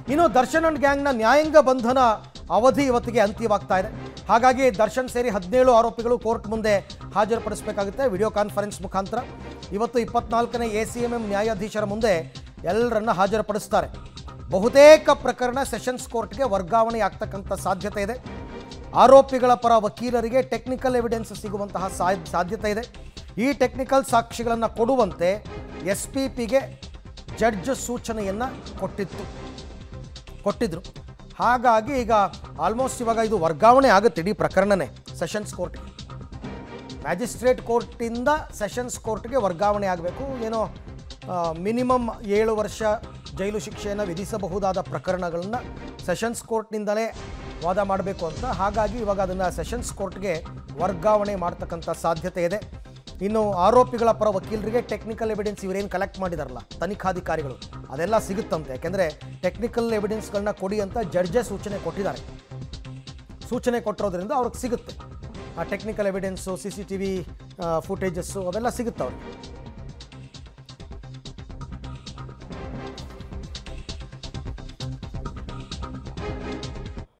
ಇನ್ನು ದರ್ಶನ್ ಅಂಡ್ ಗ್ಯಾಂಗ್ನ ನ್ಯಾಯಾಂಗ ಬಂಧನ ಅವಧಿ ಇವತ್ತಿಗೆ ಅಂತ್ಯವಾಗ್ತಾ ಇದೆ ಹಾಗಾಗಿ ದರ್ಶನ್ ಸೇರಿ ಹದಿನೇಳು ಆರೋಪಿಗಳು ಕೋರ್ಟ್ ಮುಂದೆ ಹಾಜರುಪಡಿಸಬೇಕಾಗುತ್ತೆ ವಿಡಿಯೋ ಕಾನ್ಫರೆನ್ಸ್ ಮುಖಾಂತರ ಇವತ್ತು ಇಪ್ಪತ್ನಾಲ್ಕನೇ ಎ ಸಿ ಎಂ ಎಂ ನ್ಯಾಯಾಧೀಶರ ಮುಂದೆ ಎಲ್ಲರನ್ನ ಹಾಜರುಪಡಿಸ್ತಾರೆ ಬಹುತೇಕ ಪ್ರಕರಣ ಸೆಷನ್ಸ್ ಕೋರ್ಟ್ಗೆ ವರ್ಗಾವಣೆ ಆಗ್ತಕ್ಕಂಥ ಸಾಧ್ಯತೆ ಇದೆ ಆರೋಪಿಗಳ ಪರ ವಕೀಲರಿಗೆ ಟೆಕ್ನಿಕಲ್ ಎವಿಡೆನ್ಸ್ ಸಿಗುವಂತಹ ಸಾ- ಸಾಧ್ಯತೆ ಇದೆ ಈ ಟೆಕ್ನಿಕಲ್ ಸಾಕ್ಷಿಗಳನ್ನು ಕೊಡುವಂತೆ ಎಸ್ ಪಿ ಪಿಗೆ ಜಡ್ಜ್ ಸೂಚನೆಯನ್ನು ಕೊಟ್ಟಿತ್ತು ಕೊಟ್ಟಿದ್ರು ಹಾಗಾಗಿ ಈಗ ಆಲ್ಮೋಸ್ಟ್ ಇವಾಗ ಇದು ವರ್ಗಾವಣೆ ಆಗುತ್ತೆ ಇಡೀ ಪ್ರಕರಣನೇ ಸೆಷನ್ಸ್ ಕೋರ್ಟ್ಗೆ ಮ್ಯಾಜಿಸ್ಟ್ರೇಟ್ ಕೋರ್ಟಿಂದ ಸೆಷನ್ಸ್ ಕೋರ್ಟ್ಗೆ ವರ್ಗಾವಣೆ ಆಗಬೇಕು ಏನೋ ಮಿನಿಮಮ್ ಏಳು ವರ್ಷ ಜೈಲು ಶಿಕ್ಷೆಯನ್ನು ವಿಧಿಸಬಹುದಾದ ಪ್ರಕರಣಗಳನ್ನು ಸೆಷನ್ಸ್ ಕೋರ್ಟ್ನಿಂದಲೇ ವಾದ ಮಾಡಬೇಕು ಅಂತ ಹಾಗಾಗಿ ಇವಾಗ ಅದನ್ನು ಸೆಷನ್ಸ್ ಕೋರ್ಟ್ಗೆ ವರ್ಗಾವಣೆ ಮಾಡ್ತಕ್ಕಂಥ ಸಾಧ್ಯತೆ ಇದೆ ಇನ್ನು ಆರೋಪಿಗಳ ಪರ ವಕೀಲರಿಗೆ ಟೆಕ್ನಿಕಲ್ ಎವಿಡೆನ್ಸ್ ಇವರೇನು ಕಲೆಕ್ಟ್ ಮಾಡಿದಾರಲ್ಲ ತನಿಖಾಧಿಕಾರಿಗಳು ಅದೆಲ್ಲ ಸಿಗುತ್ತಂತೆ ಯಾಕೆಂದರೆ ಟೆಕ್ನಿಕಲ್ ಎವಿಡೆನ್ಸ್ಗಳನ್ನ ಕೊಡಿ ಅಂತ ಜಡ್ಜೆ ಸೂಚನೆ ಕೊಟ್ಟಿದ್ದಾರೆ ಸೂಚನೆ ಕೊಟ್ಟಿರೋದ್ರಿಂದ ಅವ್ರಿಗೆ ಸಿಗುತ್ತೆ ಆ technical evidence C C T V footages ಅವೆಲ್ಲ ಸಿಗುತ್ತೆ ಅವ್ರಿಗೆ